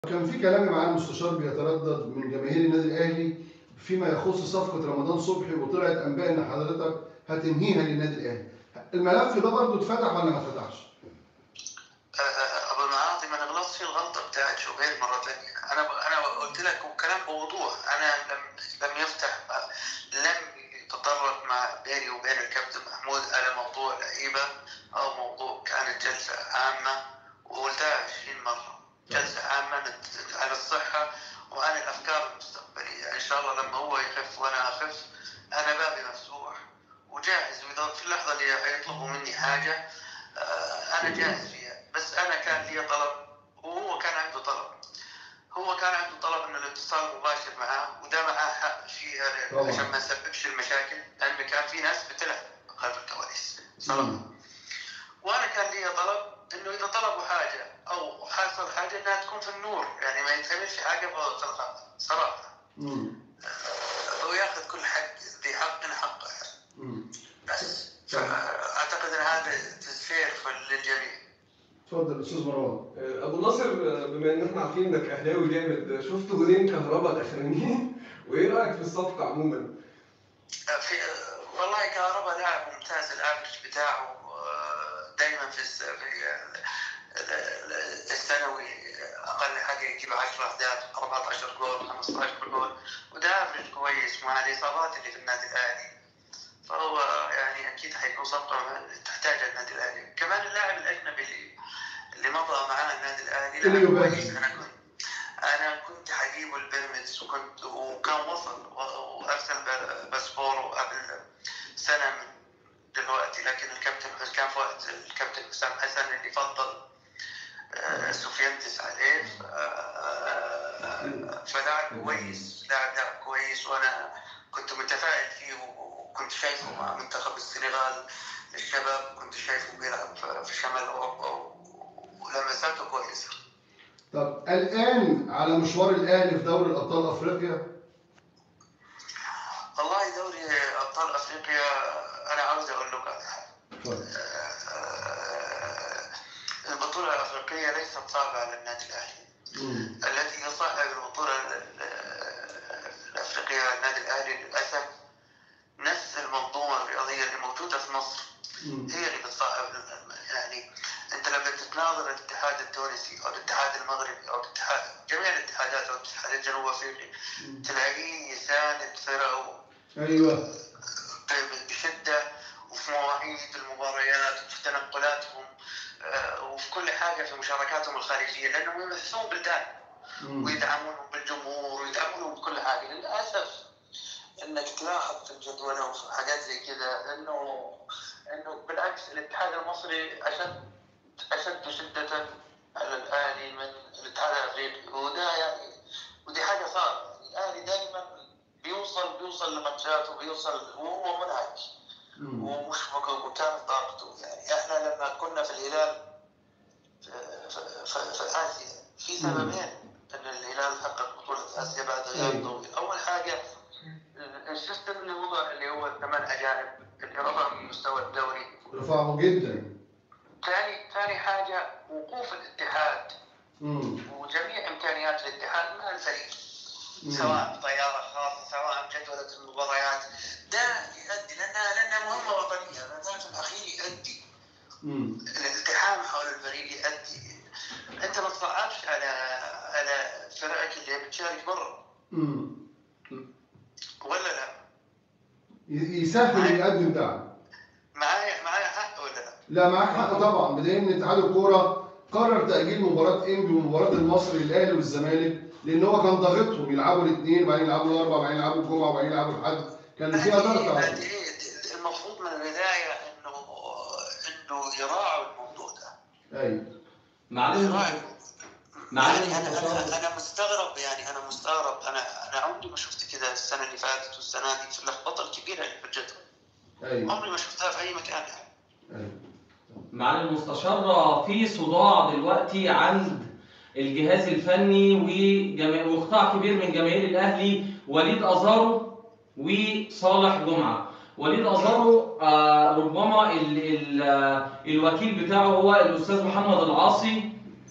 كان في كلام مع المستشار بيتردد من جماهير النادي الاهلي فيما يخص صفقه رمضان صبحي وطلعت انباء ان حضرتك هتنهيها للنادي الاهلي. الملف ده برضه اتفتح ولا ما اتفتحش؟ آه، ابو المعاطي ما نغلطش في الغلطه بتاعت شوبير مره ثانيه انا انا قلت لك وكلام بوضوح انا لم لم يفتح لم يتطرق مع بيني وبين الكابتن محمود على موضوع لعيبه او موضوع كانت جلسه عامه وقلتها 20 مره جلسه عامه نت- عن الصحه وعن الافكار المستقبليه ان شاء الله لما هو يخف وانا اخف انا بابي مفتوح وجاهز واذا في اللحظه اللي هيطلبوا مني حاجه آه، انا جاهز فيها بس انا كان لي طلب وهو كان عنده طلب هو كان عنده طلب انه الاتصال مباشر معاه وده معاه حق فيها طبعاً. عشان ما نسببش المشاكل لان كان في ناس بتلعب خلف الكواليس صراحه مم. وانا كان لي طلب انه اذا طلبوا حاجه او حصل حاجه انها تكون في النور يعني ما يتعملش حاجه في الخط صراحه مم. آه، وياخذ كل حق ذي حق حقه مم. بس صح. اعتقد ان هذا تسفير للجميع اتفضل استاذ مروان. ابو ناصر بما ان احنا عارفين انك اهلاوي جامد شفت جولين كهرباء الاخرانيين وايه رايك في الصفقه عموما؟ في والله كهرباء لاعب ممتاز الافرج بتاعه دائما في الس- في ال- ال- السنوي اقل حاجه يجيب 10 اهداف 14 جول 15 جول وده افرج كويس مع الاصابات اللي في النادي الاهلي فهو يعني اكيد حيكون صفقه تحتاجها النادي الاهلي كمان اللاعب الاجنبي اللي اللي مضى معاه النادي الاهلي لاعب إليو باتي. كويس انا كنت انا كنت حجيبه البيراميدز وكنت وكان وصل و- وارسل ب- باسبوره قبل سنه من دلوقتي لكن الكابتن كان في وقت الكابتن حسام حسن اللي فضل آه، سفيانتس عليه ف- آه، فلاعب كويس لاعب لاعب كويس وانا كنت متفائل فيه وكنت شايفه مع منتخب السنغال للشباب كنت شايفه بيلعب في- في شمال اوروبا ولمساته كويسه طب الان على مشوار الاهلي في دوري الابطال افريقيا والله دوري ابطال افريقيا انا عاوز اقول لك على حاجه اتفضل. آه، البطوله الافريقيه ليست صعبه على النادي الاهلي مم. التي يصعب البطوله ال- الافريقيه على النادي الاهلي للاسف نفس المنظومه الرياضيه اللي موجوده في مصر مم. هي اللي بتصعب يعني انت لما تتناظر الاتحاد التونسي او الاتحاد المغربي او الاتحاد جميع الاتحادات او الاتحاد الجنوب افريقي مم. تلاقيه يساند فرقه ايوه بشده وفي مواعيد المباريات وفي تنقلاتهم آه، وفي كل حاجه في مشاركاتهم الخارجيه لانهم يمثلون بلدان مم. ويدعمونهم بالجمهور ويدعمونهم بكل حاجه للاسف انك تلاحظ في الجدول وفي حاجات زي كذا انه انه بالعكس الاتحاد المصري اشد اشد شده على الاهلي من الاتحاد الافريقي وده يعني ودي حاجه صعبه يعني الاهلي دائما بيوصل بيوصل لماتشات وبيوصل وهو منهك مم. ومش مكان طاقته يعني احنا لما كنا في الهلال في, في, في, في اسيا في سببين ان الهلال حقق بطوله اسيا بعد غياب أيوة. طويل اول حاجه السيستم اللي وضع اللي هو الثمان اجانب اللي رفع من مستوى الدوري رفعه جدا ثاني ثاني حاجه وقوف الاتحاد مم. وجميع امكانيات الاتحاد مع الفريق مم. سواء طياره خاصه سواء جدوله المباريات ده يؤدي لانها لانها مهمه وطنيه لأنها في الاخير يؤدي مم. الالتحام حول الفريق يؤدي انت ما تصعبش على على فرقك اللي بتشارك برا مم. ولا لا؟ ي- يسهل يقدم دعم معايا معايا حق ولا لا؟ لا معاك حق طبعا بدليل ان اتحاد الكوره قرر تاجيل مباراه انبي ومباراه المصري الاهلي والزمالك لان هو كان ضاغطهم يلعبوا الاثنين وبعدين يلعبوا الاربعاء وبعدين يلعبوا الجمعه وبعدين يلعبوا الاحد كان فيها ضغط هذه- عليهم هذه إيه؟ المفروض من البدايه انه انه يراعوا الموضوع ده ايوه معلش يراعوا معلش يعني انا مستشار. انا انا مستغرب يعني انا مستغرب انا انا عمري ما شفت كذا السنه اللي فاتت والسنه دي في اللخبطه الكبيره اللي في الجدول ايوه عمري ما شفتها في اي مكان يعني ايوه معالي المستشار في صداع دلوقتي عند الجهاز الفني وجما- وقطاع كبير من جماهير الاهلي وليد ازارو وصالح جمعه وليد ازارو آه، ربما ال ال آه، الوكيل بتاعه هو الاستاذ محمد العاصي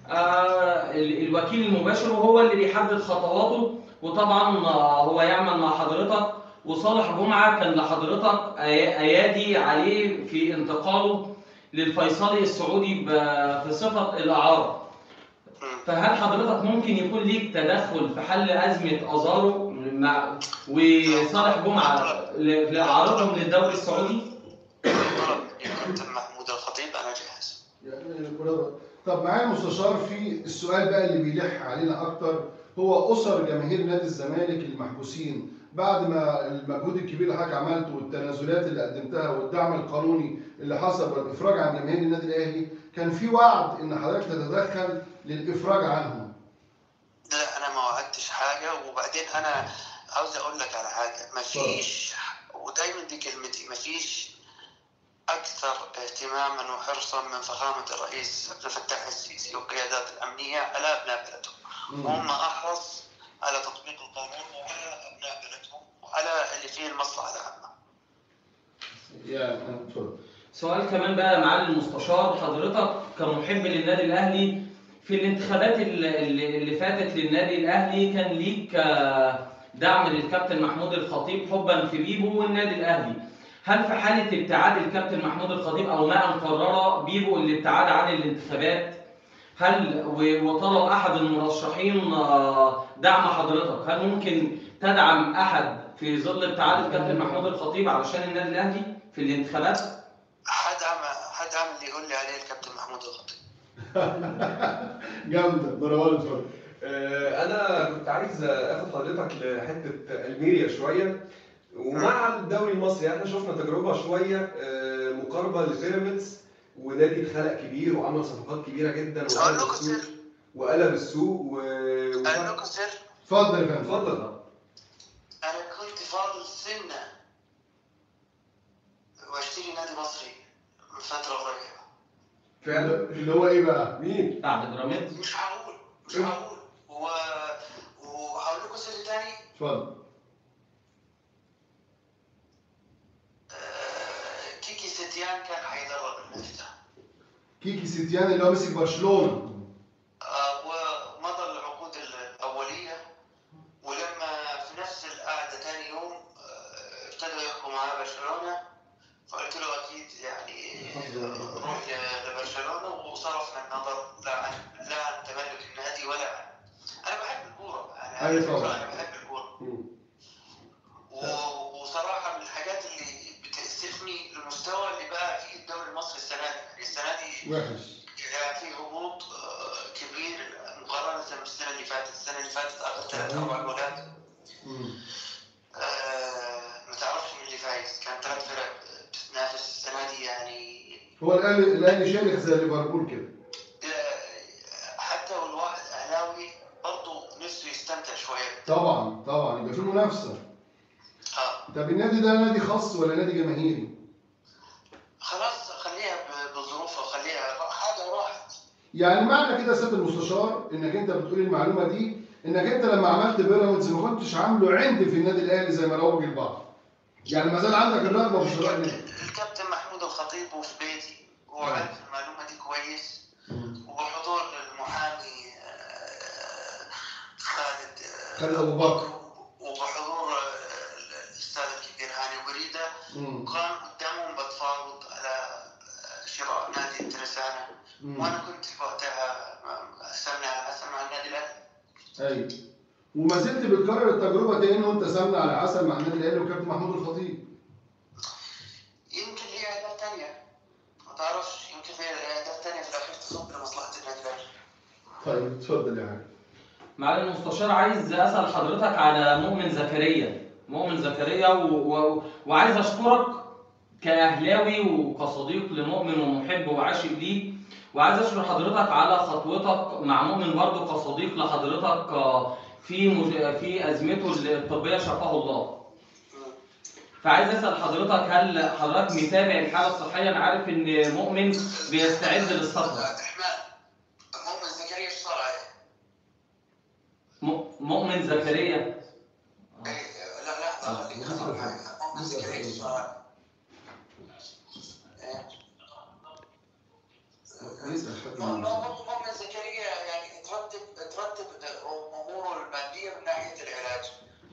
آه، ال- الوكيل المباشر وهو اللي بيحدد خطواته وطبعا آه، هو يعمل مع حضرتك وصالح جمعة كان لحضرتك أي- أيادي عليه في انتقاله للفيصلي السعودي ب- في صفة الإعارة مم. فهل حضرتك ممكن يكون ليك تدخل في حل أزمة أزارو مع وصالح جمعة ل- لإعارتهم للدوري السعودي؟ طلب الكابتن محمود الخطيب انا جاهز يعني برافو. طب معايا المستشار في السؤال بقى اللي بيلح علينا اكتر هو اسر جماهير نادي الزمالك المحبوسين بعد ما المجهود الكبير اللي حضرتك عملته والتنازلات اللي قدمتها والدعم القانوني اللي حصل والافراج عن جماهير النادي الاهلي كان في وعد ان حضرتك تتدخل للافراج عنهم لا انا ما وعدتش حاجه وبعدين انا عاوز اقول لك على حاجه ما فيش ودايما دي كلمتي ما فيش اكثر اهتماما وحرصا من فخامه الرئيس عبد الفتاح السيسي والقيادات الامنيه على ابناء بلدهم وهم احرص على تطبيق القانون وعلى ابناء بلدهم وعلى اللي فيه المصلحه العامه يعني اتفضل سؤال كمان بقى معالي المستشار حضرتك كمحب للنادي الاهلي في الانتخابات اللي, اللي اللي فاتت للنادي الاهلي كان ليك آه، دعم للكابتن محمود الخطيب حبا في بيبو والنادي الاهلي هل في حاله ابتعاد الكابتن محمود الخطيب او ما ان قرر بيبو الابتعاد عن الانتخابات هل و- وطلب احد المرشحين آه، دعم حضرتك هل ممكن تدعم احد في ظل ابتعاد الكابتن محمود الخطيب علشان النادي الاهلي في الانتخابات؟ حدعم حدعم اللي يقول لي عليه الكابتن محمود الخطيب جامده مروان اتفضل آه، انا كنت عايز اخد حضرتك لحته الميريا شويه ومع الدوري المصري احنا شفنا تجربه شويه آه، مقاربه لبيراميدز ونادي اتخلق كبير وعمل صفقات كبيره جدا اقول وقلب لكم السوق سر وقلب السوق و... اقول لكم سر اتفضل يا فندم اتفضل انا كنت فاضل سنه واشتري نادي مصري من فتره قريبه فعلا اللي هو ايه بقى؟ مين؟ بعد بيراميدز مش هقول مش هقول و... وهقول لكم سر تاني اتفضل آه، كيكي ستيان كان هيدرب النادي ده كيكي ستيان اللي هو مسك برشلونه آه، ومضى العقود الأولية ولما في نفس القعدة تاني يوم آه، ابتدوا يحكوا معاه برشلونة فقلت له أكيد يعني آه، روح ل- لبرشلونة وصرفنا النظر لا عن لا عن تملك النادي ولا عن أنا بحب الكورة أنا على أيوة فكرة طبعا. أنا بحب الكورة مم. و- وصراحة من الحاجات اللي بتأسفني المستوى اللي بقى فيه الدوري المصري السنة دي يعني السنة دي وحش يعني في هبوط آه، كبير مقارنة بالسنة اللي فاتت، السنة اللي فاتت آخر ثلاث أربع جولات مم. آه، ما تعرفش مين اللي فايز، كان ثلاث فرق بتتنافس السنة دي يعني هو الاهلي الاهلي شامخ زي ليفربول كده آه، حتى والواحد أهلاوي برضه نفسه يستمتع شوية. طبعا طبعا يبقى في منافسه آه طب النادي ده نادي خاص ولا نادي جماهيري؟ خلاص خليها ب- بظروفها خليها حاجة راحت. يعني معنى كده يا سياده المستشار انك انت بتقول المعلومه دي انك انت لما عملت بيراميدز ما كنتش عامله عند في النادي الاهلي زي ما روج البعض. يعني ما زال عندك الرغبه في شراء النادي. الكابتن الكابتن محمود الخطيب وفي بيتي هو عارف المعلومة دي كويس وبحضور المحامي آه، خالد آه، خالد أبو بكر. وبحضور آه، الاستاذ الكبير هاني وريده مم. وكان قدامهم بتفاوض على آه، شراء نادي الترسانة مم. وانا كنت في وقتها سمني على عسل مع النادي الاهلي ايوه وما زلت بتكرر التجربه تاني وانت سامع على عسل مع النادي الاهلي وكابتن محمود الخطيب. يمكن لي اهداف ثانيه ما تعرفش يمكن لي اهداف ثانيه في الاخير تصب لمصلحه النادي الاهلي طيب اتفضل يا حاج. معالي المستشار عايز اسال حضرتك على مؤمن زكريا مؤمن زكريا و... و... وعايز اشكرك كاهلاوي وكصديق لمؤمن ومحب وعاشق ليه وعايز اشكر حضرتك على خطوتك مع مؤمن برضه كصديق لحضرتك آه، في مج... في ازمته الطبيه شفاه الله فعايز اسال حضرتك هل حضرتك متابع الحاله الصحيه انا عارف ان مؤمن بيستعد للسفر عبد الرحمن مؤمن زكريا ايش صار عليه؟ م... مؤمن زكريا إيه، لا لا خليك خليك معي. مؤمن زكريا ايش صار عليه؟ إيه. يسأل حد مؤمن من- مؤمن زكريا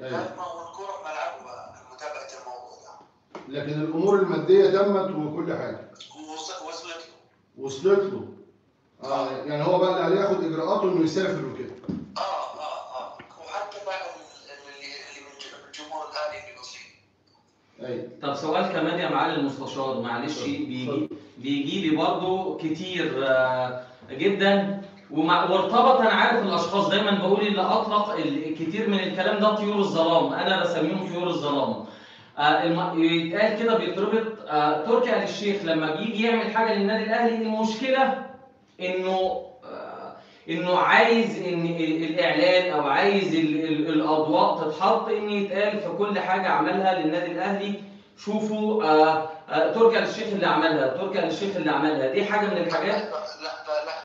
أيوة. لازم هو الكوره في ملعبه بقى متابعه الموضوع ده لكن الامور الماديه تمت وكل حاجه ووص- وصلت له وصلت له اه يعني هو بقى اللي عليه ياخد اجراءاته انه يسافر وكده اه اه اه وحتى بقى ال- اللي اللي من ج- الجمهور الاهلي اللي بسيط ايوه طب سؤال كمان يا معالي المستشار معلش بيجي بيجي لي برضه كتير آه، جدا ومع وارتبط انا عارف الاشخاص دايما بقول اللي اطلق ال- كتير من الكلام ده طيور الظلام انا بسميهم طيور الظلام آه، الم- يتقال كده بيتربط آه، تركي آل الشيخ لما بيجي يعمل حاجه للنادي الاهلي المشكله انه آه، انه عايز ان ال- الاعلان او عايز ال- ال- الاضواء تتحط ان يتقال في كل حاجه عملها للنادي الاهلي شوفوا آه، آه، تركي آل الشيخ اللي عملها تركي آل الشيخ اللي عملها دي حاجه من الحاجات لا لا لا